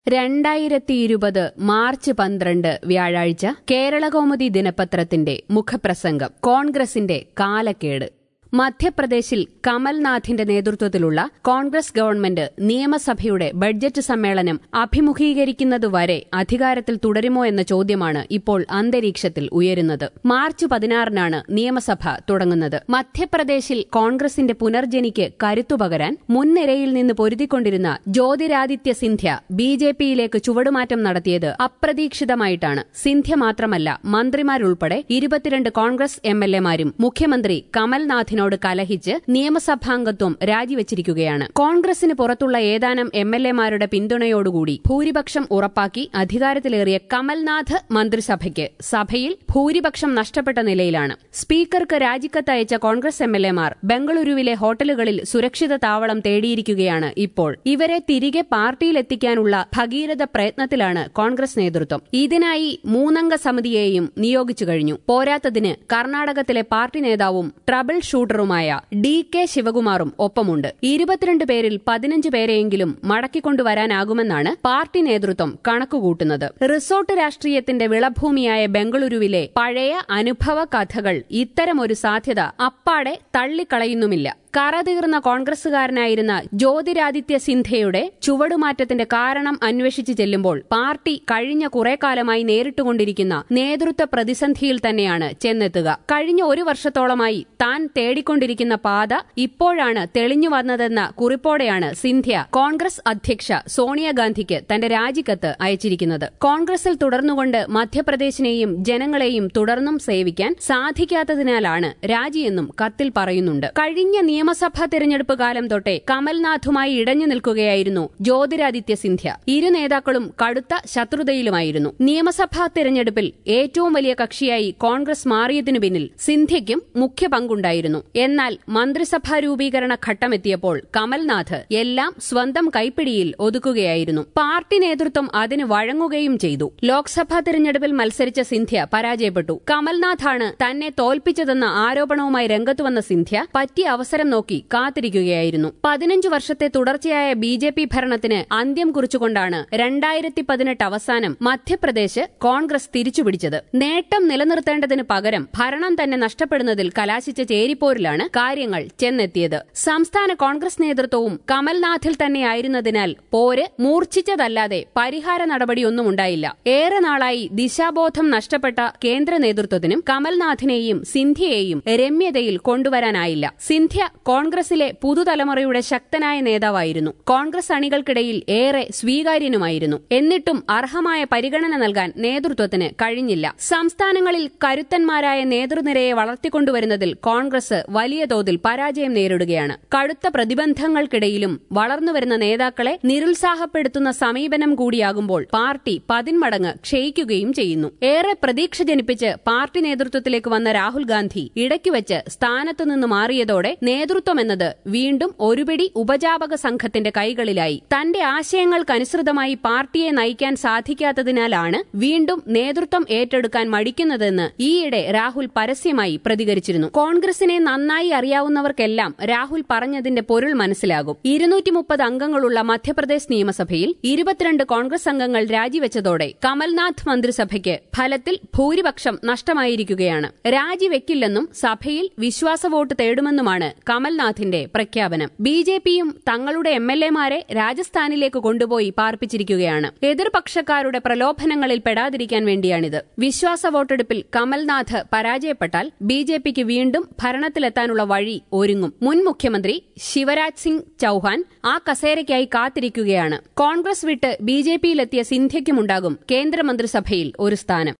രണ്ടായിരത്തി ഇരുപത് മാർച്ച് പന്ത്രണ്ട് വ്യാഴാഴ്ച കേരളകൗമുദി ദിനപത്രത്തിന്റെ മുഖപ്രസംഗം കോൺഗ്രസിന്റെ കാലക്കേട് മധ്യപ്രദേശിൽ കമൽനാഥിന്റെ നേതൃത്വത്തിലുള്ള കോൺഗ്രസ് ഗവൺമെന്റ് നിയമസഭയുടെ ബഡ്ജറ്റ് സമ്മേളനം അഭിമുഖീകരിക്കുന്നതുവരെ അധികാരത്തിൽ തുടരുമോ എന്ന ചോദ്യമാണ് ഇപ്പോൾ അന്തരീക്ഷത്തിൽ ഉയരുന്നത് മാർച്ച് പതിനാറിനാണ് നിയമസഭ തുടങ്ങുന്നത് മധ്യപ്രദേശിൽ കോൺഗ്രസിന്റെ പുനർജനിക്ക് കരുത്തുപകരാൻ മുൻനിരയിൽ നിന്ന് പൊരുതിക്കൊണ്ടിരുന്ന ജ്യോതിരാദിത്യ സിന്ധ്യ ബി ജെ പിയിലേക്ക് ചുവടുമാറ്റം നടത്തിയത് അപ്രതീക്ഷിതമായിട്ടാണ് സിന്ധ്യ മാത്രമല്ല മന്ത്രിമാരുൾപ്പെടെ ഇരുപത്തിരണ്ട് കോൺഗ്രസ് എം എൽ എമാരും മുഖ്യമന്ത്രി കമൽനാഥിനോട് കലഹിച്ച് നിയമസഭാംഗത്വം രാജിവച്ചിരിക്കുകയാണ് കോൺഗ്രസിന് പുറത്തുള്ള ഏതാനും എം എൽ എമാരുടെ പിന്തുണയോടുകൂടി ഭൂരിപക്ഷം ഉറപ്പാക്കി അധികാരത്തിലേറിയ കമൽനാഥ് മന്ത്രിസഭയ്ക്ക് സഭയിൽ ഭൂരിപക്ഷം നഷ്ടപ്പെട്ട നിലയിലാണ് സ്പീക്കർക്ക് രാജിക്കത്തയച്ച കോൺഗ്രസ് എം എൽ എമാർ ബംഗളൂരുവിലെ ഹോട്ടലുകളിൽ സുരക്ഷിത താവളം തേടിയിരിക്കുകയാണ് ഇപ്പോൾ ഇവരെ തിരികെ പാർട്ടിയിലെത്തിക്കാനുള്ള ഭഗീരഥ പ്രയത്നത്തിലാണ് കോൺഗ്രസ് നേതൃത്വം ഇതിനായി മൂന്നംഗ സമിതിയെയും നിയോഗിച്ചു കഴിഞ്ഞു പോരാത്തതിന് കർണാടകത്തിലെ പാർട്ടി നേതാവും ട്രബിൾ ഷൂട്ടറുമായ ഡി കെ ശിവകുമാറും ഒപ്പമുണ്ട് ഇരുപത്തിരണ്ട് പേരിൽ പതിനഞ്ച് പേരെയെങ്കിലും മടക്കിക്കൊണ്ടുവരാനാകുമെന്നാണ് പാർട്ടി നേതൃത്വം കണക്കുകൂട്ടുന്നത് റിസോർട്ട് രാഷ്ട്രീയത്തിന്റെ വിളഭൂമിയായ ബംഗളൂരുവിലെ പഴയ അനുഭവ കഥകൾ ഇത്തരമൊരു സാധ്യത അപ്പാടെ തള്ളിക്കളയുന്നുമില്ല കറതീർന്ന കോൺഗ്രസുകാരനായിരുന്ന ജ്യോതിരാദിത്യ സിന്ധ്യയുടെ ചുവടുമാറ്റത്തിന്റെ കാരണം അന്വേഷിച്ചു ചെല്ലുമ്പോൾ പാർട്ടി കഴിഞ്ഞ കുറെ കാലമായി നേരിട്ടുകൊണ്ടിരിക്കുന്ന നേതൃത്വ പ്രതിസന്ധിയിൽ തന്നെയാണ് ചെന്നെത്തുക കഴിഞ്ഞ ഒരു വർഷത്തോളമായി താൻ തേടിക്കൊണ്ടിരിക്കുന്ന പാത ഇപ്പോഴാണ് തെളിഞ്ഞു വന്നതെന്ന കുറിപ്പോടെയാണ് സിന്ധ്യ കോൺഗ്രസ് അധ്യക്ഷ സോണിയാഗാന്ധിക്ക് തന്റെ രാജിക്കത്ത് അയച്ചിരിക്കുന്നത് കോൺഗ്രസിൽ തുടർന്നുകൊണ്ട് മധ്യപ്രദേശിനെയും ജനങ്ങളെയും തുടർന്നും സേവിക്കാൻ സാധിക്കാത്തതിനാലാണ് രാജിയെന്നും കത്തിൽ പറയുന്നുണ്ട് കഴിഞ്ഞ നിയമസഭാ തെരഞ്ഞെടുപ്പ് കാലം തൊട്ടേ കമൽനാഥുമായി ഇടഞ്ഞു നിൽക്കുകയായിരുന്നു ജ്യോതിരാദിത്യ സിന്ധ്യ ഇരു നേതാക്കളും കടുത്ത ശത്രുതയിലുമായിരുന്നു നിയമസഭാ തെരഞ്ഞെടുപ്പിൽ ഏറ്റവും വലിയ കക്ഷിയായി കോൺഗ്രസ് മാറിയതിനു പിന്നിൽ സിന്ധ്യയ്ക്കും മുഖ്യ പങ്കുണ്ടായിരുന്നു എന്നാൽ മന്ത്രിസഭാ രൂപീകരണ ഘട്ടമെത്തിയപ്പോൾ കമൽനാഥ് എല്ലാം സ്വന്തം കൈപ്പിടിയിൽ ഒതുക്കുകയായിരുന്നു പാർട്ടി നേതൃത്വം അതിന് വഴങ്ങുകയും ചെയ്തു ലോക്സഭാ തെരഞ്ഞെടുപ്പിൽ മത്സരിച്ച സിന്ധ്യ പരാജയപ്പെട്ടു കമൽനാഥാണ് തന്നെ തോൽപ്പിച്ചതെന്ന ആരോപണവുമായി രംഗത്തുവന്ന സിന്ധ്യ പറ്റിയ അവസരം നോക്കി കാത്തിരിക്കുകയായിരുന്നു പതിനഞ്ചു വർഷത്തെ തുടർച്ചയായ ബി ജെ പി ഭരണത്തിന് അന്ത്യം കുറിച്ചുകൊണ്ടാണ് രണ്ടായിരത്തി പതിനെട്ട് അവസാനം മധ്യപ്രദേശ് കോൺഗ്രസ് തിരിച്ചുപിടിച്ചത് നേട്ടം നിലനിർത്തേണ്ടതിന് പകരം ഭരണം തന്നെ നഷ്ടപ്പെടുന്നതിൽ കലാശിച്ച ചേരിപ്പോരിലാണ് കാര്യങ്ങൾ ചെന്നെത്തിയത് സംസ്ഥാന കോൺഗ്രസ് നേതൃത്വവും കമൽനാഥിൽ തന്നെയായിരുന്നതിനാൽ പോര് മൂർച്ഛിച്ചതല്ലാതെ പരിഹാര നടപടിയൊന്നും ഉണ്ടായില്ല ഏറെ നാളായി ദിശാബോധം നഷ്ടപ്പെട്ട കേന്ദ്ര നേതൃത്വത്തിനും കമൽനാഥിനെയും സിന്ധ്യയെയും രമ്യതയിൽ കൊണ്ടുവരാനായില്ല സിന്ധ്യ കോൺഗ്രസിലെ പുതുതലമുറയുടെ ശക്തനായ നേതാവായിരുന്നു കോൺഗ്രസ് അണികൾക്കിടയിൽ ഏറെ സ്വീകാര്യനുമായിരുന്നു എന്നിട്ടും അർഹമായ പരിഗണന നൽകാൻ നേതൃത്വത്തിന് കഴിഞ്ഞില്ല സംസ്ഥാനങ്ങളിൽ കരുത്തന്മാരായ നേതൃനിരയെ വളർത്തിക്കൊണ്ടുവരുന്നതിൽ കോൺഗ്രസ് വലിയ തോതിൽ പരാജയം നേരിടുകയാണ് കടുത്ത പ്രതിബന്ധങ്ങൾക്കിടയിലും വളർന്നുവരുന്ന നേതാക്കളെ നിരുത്സാഹപ്പെടുത്തുന്ന സമീപനം കൂടിയാകുമ്പോൾ പാർട്ടി പതിന്മടങ്ങ് ക്ഷയിക്കുകയും ചെയ്യുന്നു ഏറെ പ്രതീക്ഷ ജനിപ്പിച്ച് പാർട്ടി നേതൃത്വത്തിലേക്ക് വന്ന രാഹുൽ ഗാന്ധി ഇടയ്ക്കുവച്ച് സ്ഥാനത്തുനിന്ന് മാറിയതോടെ നേതൃത്വമെന്നത് വീണ്ടും ഒരുപിടി ഉപജാപക സംഘത്തിന്റെ കൈകളിലായി തന്റെ ആശയങ്ങൾക്കനുസൃതമായി പാർട്ടിയെ നയിക്കാൻ സാധിക്കാത്തതിനാലാണ് വീണ്ടും നേതൃത്വം ഏറ്റെടുക്കാൻ മടിക്കുന്നതെന്ന് ഈയിടെ രാഹുൽ പരസ്യമായി പ്രതികരിച്ചിരുന്നു കോൺഗ്രസിനെ നന്നായി അറിയാവുന്നവർക്കെല്ലാം രാഹുൽ പറഞ്ഞതിന്റെ പൊരുൾ മനസ്സിലാകും ഇരുന്നൂറ്റി മുപ്പത് അംഗങ്ങളുള്ള മധ്യപ്രദേശ് നിയമസഭയിൽ ഇരുപത്തിരണ്ട് കോൺഗ്രസ് അംഗങ്ങൾ രാജിവെച്ചതോടെ കമൽനാഥ് മന്ത്രിസഭയ്ക്ക് ഫലത്തിൽ ഭൂരിപക്ഷം നഷ്ടമായിരിക്കുകയാണ് രാജിവെക്കില്ലെന്നും സഭയിൽ വിശ്വാസ വോട്ട് തേടുമെന്നുമാണ് കമൽനാഥിന്റെ പ്രഖ്യാപനം ബി ജെ പിയും തങ്ങളുടെ എം എൽ എമാരെ രാജസ്ഥാനിലേക്ക് കൊണ്ടുപോയി പാർപ്പിച്ചിരിക്കുകയാണ് എതിർപക്ഷക്കാരുടെ പ്രലോഭനങ്ങളിൽ പെടാതിരിക്കാൻ വേണ്ടിയാണിത് വിശ്വാസ വോട്ടെടുപ്പിൽ കമൽനാഥ് പരാജയപ്പെട്ടാൽ ബി ജെ പിക്ക് വീണ്ടും ഭരണത്തിലെത്താനുള്ള വഴി ഒരുങ്ങും മുൻ മുഖ്യമന്ത്രി ശിവരാജ് സിംഗ് ചൌഹാൻ ആ കസേരയ്ക്കായി കാത്തിരിക്കുകയാണ് കോൺഗ്രസ് വിട്ട് ബി ജെ പിയിലെത്തിയ സിന്ധ്യയ്ക്കുമുണ്ടാകും കേന്ദ്രമന്ത്രിസഭയിൽ ഒരു സ്ഥാനം